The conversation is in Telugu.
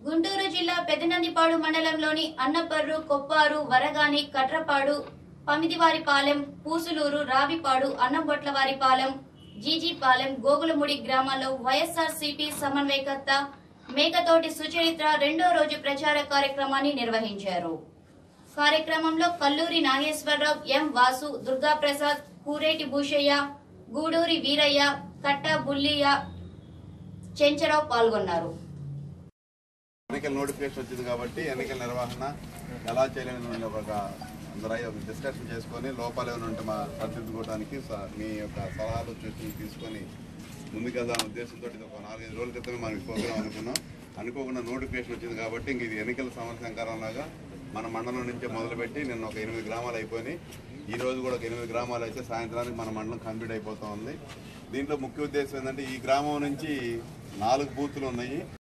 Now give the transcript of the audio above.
గుంటూరు జిల్లా పెదనందిపాడు మండలంలోని అన్నపర్రు కొప్పారు వరగాని కట్రపాడు పమిదివారిపాలెం పూసులూరు రావిపాడు అన్నంబొట్లవారిపాలెం జీజీపాలెం గోగులముడి గ్రామాల్లో వైఎస్ఆర్ సిపి సమన్వయకర్త మేకతోటి సుచరిత్ర రెండో రోజు ప్రచార కార్యక్రమాన్ని నిర్వహించారు కార్యక్రమంలో కల్లూరి నాగేశ్వరరావు ఎం వాసు దుర్గాప్రసాద్ కూరేటి భూషయ్య గూడూరి వీరయ్య కట్ట బుల్లియ చెంచరావు పాల్గొన్నారు ఎన్నికల నోటిఫికేషన్ వచ్చింది కాబట్టి ఎన్నికల నిర్వహణ ఎలా చేయాలని ఒక అందరూ డిస్కషన్ చేసుకొని లోపాలు ఏమైనా ఉంటే మా సరిదిద్దుకోవడానికి స- మీ యొక్క సలహాలు సూచనలు తీసుకొని ముందుకెళ్దాం ఉద్దేశంతో ఇది ఒక నాలుగైదు రోజుల క్రితమే మనం ఈ ప్రోగ్రాం అనుకున్నాం అనుకోకుండా నోటిఫికేషన్ వచ్చింది కాబట్టి ఇంక ఇది ఎన్నికల సమరశంకారం లాగా మన మండలం నుంచే మొదలుపెట్టి నిన్న ఒక ఎనిమిది గ్రామాలు అయిపోయినాయి ఈ రోజు కూడా ఒక ఎనిమిది గ్రామాలు అయితే సాయంత్రానికి మన మండలం కంప్లీట్ అయిపోతా ఉంది దీంట్లో ముఖ్య ఉద్దేశం ఏంటంటే ఈ గ్రామం నుంచి నాలుగు బూతులు ఉన్నాయి